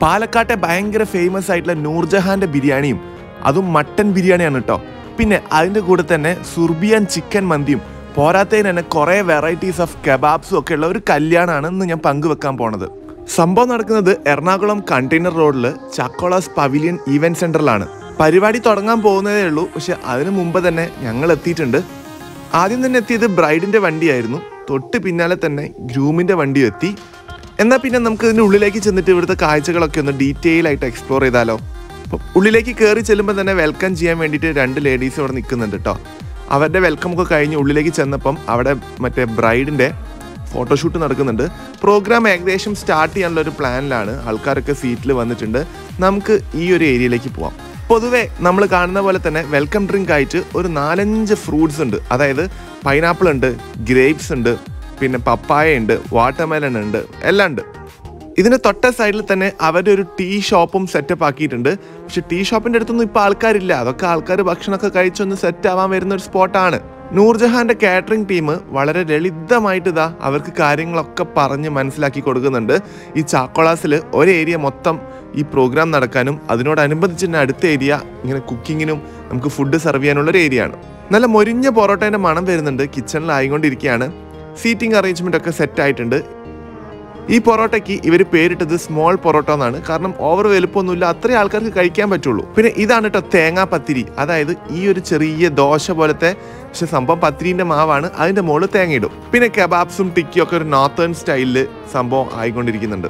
പാലക്കാട്ടെ ഭയങ്കര ഫേമസ് ആയിട്ടുള്ള നൂർജഹാന്റെ ബിരിയാണിയും അതും മട്ടൻ ബിരിയാണിയാണ് കേട്ടോ പിന്നെ അതിൻ്റെ കൂടെ തന്നെ സുർബിയൻ ചിക്കൻ മന്തിയും പോരാത്തതിന് തന്നെ കുറേ വെറൈറ്റീസ് ഓഫ് കബാബ്സും ഒക്കെ ഉള്ള ഒരു കല്യാണമാണ് ഇന്ന് ഞാൻ പങ്കുവെക്കാൻ പോണത് സംഭവം നടക്കുന്നത് എറണാകുളം കണ്ടെയ്നർ റോഡിൽ ചക്കോളാസ് പവിലിയൻ ഈവന്റ് സെന്ററിലാണ് പരിപാടി തുടങ്ങാൻ പോകുന്നതേ ഉള്ളൂ പക്ഷെ അതിനു മുമ്പ് തന്നെ ഞങ്ങൾ എത്തിയിട്ടുണ്ട് ആദ്യം തന്നെ എത്തിയത് ബ്രൈഡിന്റെ വണ്ടിയായിരുന്നു തൊട്ട് പിന്നാലെ തന്നെ ഗ്രൂമിന്റെ വണ്ടിയും എത്തി എന്നാൽ പിന്നെ നമുക്ക് ഇതിന്റെ ഉള്ളിലേക്ക് ചെന്നിട്ട് ഇവിടുത്തെ കാഴ്ചകളൊക്കെ ഒന്ന് ഡീറ്റെയിൽ ആയിട്ട് എക്സ്പ്ലോർ ചെയ്താലോ അപ്പം ഉള്ളിലേക്ക് കയറി ചെല്ലുമ്പോൾ തന്നെ വെൽക്കം ചെയ്യാൻ വേണ്ടിയിട്ട് രണ്ട് ലേഡീസ് അവിടെ നിൽക്കുന്നുണ്ട് കേട്ടോ അവരുടെ വെൽക്കം ഒക്കെ കഴിഞ്ഞ് ഉള്ളിലേക്ക് ചെന്നപ്പം അവിടെ മറ്റേ ബ്രൈഡിന്റെ ഫോട്ടോഷൂട്ട് നടക്കുന്നുണ്ട് പ്രോഗ്രാം ഏകദേശം സ്റ്റാർട്ട് ചെയ്യാനുള്ള ഒരു പ്ലാനിലാണ് ആൾക്കാരൊക്കെ സീറ്റിൽ വന്നിട്ടുണ്ട് നമുക്ക് ഈ ഒരു ഏരിയയിലേക്ക് പോവാം പൊതുവെ നമ്മൾ കാണുന്ന പോലെ തന്നെ വെൽക്കം ഡ്രിങ്ക് ആയിട്ട് ഒരു നാലഞ്ച് ഫ്രൂട്ട്സ് ഉണ്ട് അതായത് പൈനാപ്പിൾ ഉണ്ട് ഗ്രേപ്സ് ഉണ്ട് പിന്നെ പപ്പായ ഉണ്ട് വാട്ടർമെലൺ ഉണ്ട് എല്ലാം ഉണ്ട് ഇതിന്റെ തൊട്ട സൈഡിൽ തന്നെ അവരുടെ ഒരു ടീ ഷോപ്പും സെറ്റപ്പ് ആക്കിയിട്ടുണ്ട് പക്ഷെ ടീ ഷോപ്പിന്റെ അടുത്തൊന്നും ഇപ്പൊ ആൾക്കാരില്ല അതൊക്കെ ആൾക്കാർ ഭക്ഷണമൊക്കെ കഴിച്ചൊന്ന് സെറ്റ് ആവാൻ വരുന്ന ഒരു സ്പോട്ടാണ് നൂർജഹാന്റെ കാറ്ററിംഗ് ടീം വളരെ ലളിതമായിട്ട് ഇതാ അവർക്ക് കാര്യങ്ങളൊക്കെ പറഞ്ഞ് മനസ്സിലാക്കി കൊടുക്കുന്നുണ്ട് ഈ ചാക്കോളാസിൽ ഒരു ഏരിയ മൊത്തം ഈ പ്രോഗ്രാം നടക്കാനും അതിനോടനുബന്ധിച്ച് തന്നെ അടുത്ത ഏരിയ ഇങ്ങനെ കുക്കിങ്ങിനും നമുക്ക് ഫുഡ് സെർവ് ചെയ്യാനുള്ള ഒരു ഏരിയ ആണ് നല്ല മൊരിഞ്ഞ പൊറോട്ടേന്റെ മണം വരുന്നുണ്ട് കിച്ചണിലായിക്കൊണ്ടിരിക്കുകയാണ് സീറ്റിംഗ് അറേഞ്ച്മെന്റ് ഒക്കെ സെറ്റ് ആയിട്ടുണ്ട് ഈ പൊറോട്ടയ്ക്ക് ഇവർ പേരിട്ടത് സ്മോൾ പൊറോട്ട എന്നാണ് കാരണം ഓവർ വലുപ്പമൊന്നുമില്ല അത്രയും ആൾക്കാർക്ക് കഴിക്കാൻ പറ്റുള്ളൂ പിന്നെ ഇതാണ് കേട്ടോ തേങ്ങാ പത്തിരി അതായത് ഈ ഒരു ചെറിയ ദോശ പോലത്തെ പക്ഷെ സംഭവം പത്തിരിന്റെ മാവാണ് അതിന്റെ മുകളിൽ തേങ്ങ ഇടും പിന്നെ കബാബ്സും ടിക്കിയും ഒക്കെ ഒരു നോർത്തേൺ സ്റ്റൈലില് സംഭവം ആയിക്കൊണ്ടിരിക്കുന്നുണ്ട്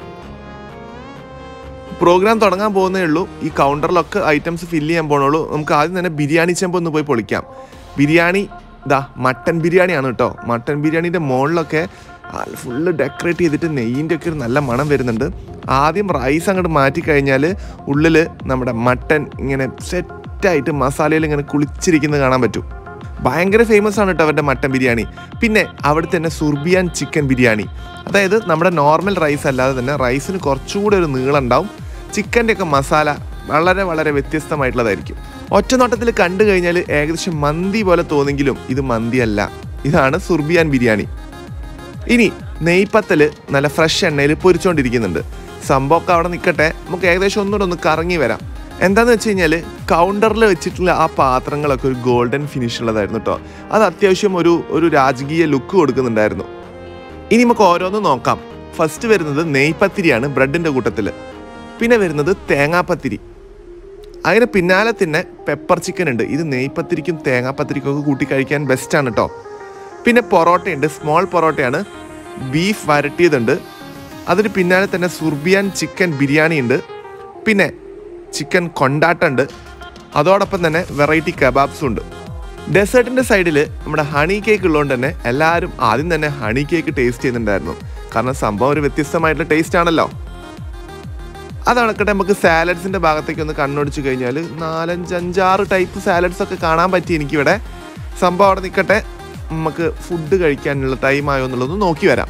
പ്രോഗ്രാം തുടങ്ങാൻ പോകുന്നേ ഉള്ളൂ ഈ കൗണ്ടറിലൊക്കെ ഐറ്റംസ് ഫില്ല് ചെയ്യാൻ പോണുള്ളൂ നമുക്ക് ആദ്യം തന്നെ ബിരിയാണി ചെമ്പ് ഒന്ന് പോയി പൊളിക്കാം ബിരിയാണി ഇതാ മട്ടൻ ബിരിയാണിയാണ് കേട്ടോ മട്ടൻ ബിരിയാണിന്റെ മുകളിലൊക്കെ ഫുള്ള് ഡെക്കറേറ്റ് ചെയ്തിട്ട് നെയ്യിൻ്റെ ഒക്കെ ഒരു നല്ല മണം വരുന്നുണ്ട് ആദ്യം റൈസ് അങ്ങോട്ട് മാറ്റി കഴിഞ്ഞാൽ ഉള്ളിൽ നമ്മുടെ മട്ടൻ ഇങ്ങനെ സെറ്റായിട്ട് മസാലയിൽ ഇങ്ങനെ കുളിച്ചിരിക്കുന്നത് കാണാൻ പറ്റും ഭയങ്കര ഫേമസ് ആണ് കേട്ടോ അവരുടെ മട്ടൻ ബിരിയാണി പിന്നെ അവിടെ തന്നെ സുർബിയാൻ ചിക്കൻ ബിരിയാണി അതായത് നമ്മുടെ നോർമൽ റൈസ് അല്ലാതെ തന്നെ റൈസിന് കുറച്ചുകൂടെ ഒരു നീളം ഉണ്ടാവും ചിക്കൻ്റെ ഒക്കെ മസാല വളരെ വളരെ വ്യത്യസ്തമായിട്ടുള്ളതായിരിക്കും ഒറ്റ നോട്ടത്തിൽ കണ്ടു കഴിഞ്ഞാൽ ഏകദേശം മന്തി പോലെ തോന്നെങ്കിലും ഇത് മന്തിയല്ല ഇതാണ് സുർബിയാൻ ബിരിയാണി ഇനി നെയ്പ്പത്തല് നല്ല ഫ്രഷ് എണ്ണയിൽ പൊരിച്ചുകൊണ്ടിരിക്കുന്നുണ്ട് സംഭവമൊക്കെ അവിടെ നിൽക്കട്ടെ നമുക്ക് ഏകദേശം ഒന്നുകൂടെ ഒന്ന് കറങ്ങി വരാം എന്താന്ന് വെച്ച് കഴിഞ്ഞാൽ കൗണ്ടറിൽ വെച്ചിട്ടുള്ള ആ പാത്രങ്ങളൊക്കെ ഒരു ഗോൾഡൻ ഫിനിഷ് ഉള്ളതായിരുന്നു കേട്ടോ അത് അത്യാവശ്യം ഒരു ഒരു രാജകീയ ലുക്ക് കൊടുക്കുന്നുണ്ടായിരുന്നു ഇനി നമുക്ക് ഓരോന്ന് നോക്കാം ഫസ്റ്റ് വരുന്നത് നെയ്പത്തിരിയാണ് ബ്രെഡിന്റെ കൂട്ടത്തിൽ പിന്നെ വരുന്നത് തേങ്ങാപ്പത്തിരി അതിന് പിന്നാലെ തന്നെ പെപ്പർ ചിക്കൻ ഉണ്ട് ഇത് നെയ്പത്തിരിക്കും തേങ്ങാപ്പത്തിരിക്കും ഒക്കെ കൂട്ടി കഴിക്കാൻ ബെസ്റ്റാണ് കേട്ടോ പിന്നെ പൊറോട്ടയുണ്ട് സ്മോൾ പൊറോട്ടയാണ് ബീഫ് വരട്ടിയതുണ്ട് അതിന് പിന്നാലെ തന്നെ സുർബിയാൻ ചിക്കൻ ബിരിയാണി ഉണ്ട് പിന്നെ ചിക്കൻ കൊണ്ടാട്ടുണ്ട് അതോടൊപ്പം തന്നെ വെറൈറ്റി കബാബ്സും ഉണ്ട് ഡെസേർട്ടിന്റെ സൈഡിൽ നമ്മുടെ ഹണി കേക്ക് ഉള്ളതുകൊണ്ട് തന്നെ എല്ലാവരും ആദ്യം തന്നെ ഹണി കേക്ക് ടേസ്റ്റ് ചെയ്യുന്നുണ്ടായിരുന്നു കാരണം സംഭവം ഒരു വ്യത്യസ്തമായിട്ടുള്ള ടേസ്റ്റ് ആണല്ലോ അതണക്കട്ടെ നമുക്ക് സാലഡ്സിന്റെ ഭാഗത്തേക്ക് ഒന്ന് കണ്ണൊടിച്ചു കഴിഞ്ഞാൽ നാലഞ്ച് അഞ്ചാറ് ടൈപ്പ് സാലഡ്സ് ഒക്കെ കാണാൻ പറ്റി എനിക്കിവിടെ സംഭവം അവിടെ നിൽക്കട്ടെ നമുക്ക് ഫുഡ് കഴിക്കാനുള്ള ടൈം ആയോ എന്നുള്ളത് നോക്കി വരാം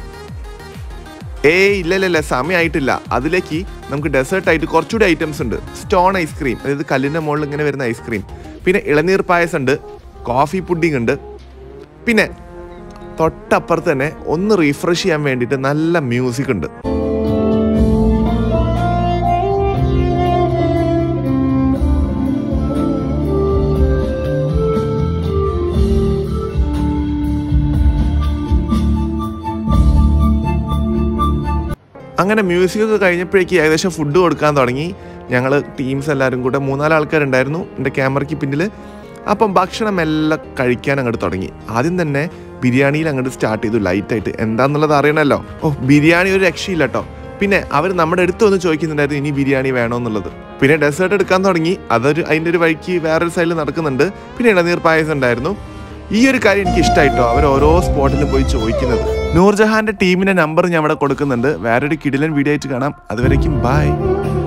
ഏയ് ഇല്ല ഇല്ല ഇല്ല സമയമായിട്ടില്ല അതിലേക്ക് നമുക്ക് ഡെസേർട്ട് ആയിട്ട് കുറച്ചുകൂടി ഐറ്റംസ് ഉണ്ട് സ്റ്റോൺ ഐസ്ക്രീം അതായത് കല്ലിൻ്റെ മുകളിൽ ഇങ്ങനെ വരുന്ന ഐസ്ക്രീം പിന്നെ ഇളനീർ പായസം ഉണ്ട് കോഫി പുഡിംഗ് ഉണ്ട് പിന്നെ തൊട്ടപ്പുറത്ത് തന്നെ ഒന്ന് റീഫ്രഷ് ചെയ്യാൻ വേണ്ടിയിട്ട് നല്ല മ്യൂസിക് ഉണ്ട് അങ്ങനെ മ്യൂസിക് ഒക്കെ കഴിഞ്ഞപ്പോഴേക്ക് ഏകദേശം ഫുഡ് കൊടുക്കാൻ തുടങ്ങി ഞങ്ങൾ ടീംസ് എല്ലാവരും കൂടെ മൂന്നാല് ആൾക്കാരുണ്ടായിരുന്നു എൻ്റെ ക്യാമറയ്ക്ക് പിന്നിൽ അപ്പം ഭക്ഷണം എല്ലാം കഴിക്കാൻ അങ്ങോട്ട് തുടങ്ങി ആദ്യം തന്നെ ബിരിയാണിയിൽ അങ്ങോട്ട് സ്റ്റാർട്ട് ചെയ്തു ലൈറ്റായിട്ട് എന്താണെന്നുള്ളത് അറിയണമല്ലോ ഓ ബിരിയാണി ഒരു രക്ഷയില്ല കേട്ടോ പിന്നെ അവർ നമ്മുടെ അടുത്ത് വന്ന് ചോദിക്കുന്നുണ്ടായിരുന്നു ഇനി ബിരിയാണി വേണോ എന്നുള്ളത് പിന്നെ ഡെസേർട്ട് എടുക്കാൻ തുടങ്ങി അതൊരു അതിൻ്റെ ഒരു വഴിക്ക് വേറൊരു സൈഡിൽ നടക്കുന്നുണ്ട് പിന്നെ ഇളനീർ പായസം ഉണ്ടായിരുന്നു ഈ ഒരു കാര്യം എനിക്ക് ഇഷ്ടമായിട്ടോ അവർ ഓരോ സ്പോട്ടിലും പോയി ചോദിക്കുന്നത് നൂർജഹാന്റെ ടീമിന്റെ നമ്പർ ഞാൻ അവിടെ കൊടുക്കുന്നുണ്ട് വേറൊരു കിടിലൻ വീഡിയോ ആയിട്ട് കാണാം അതുവരേക്കും ബൈ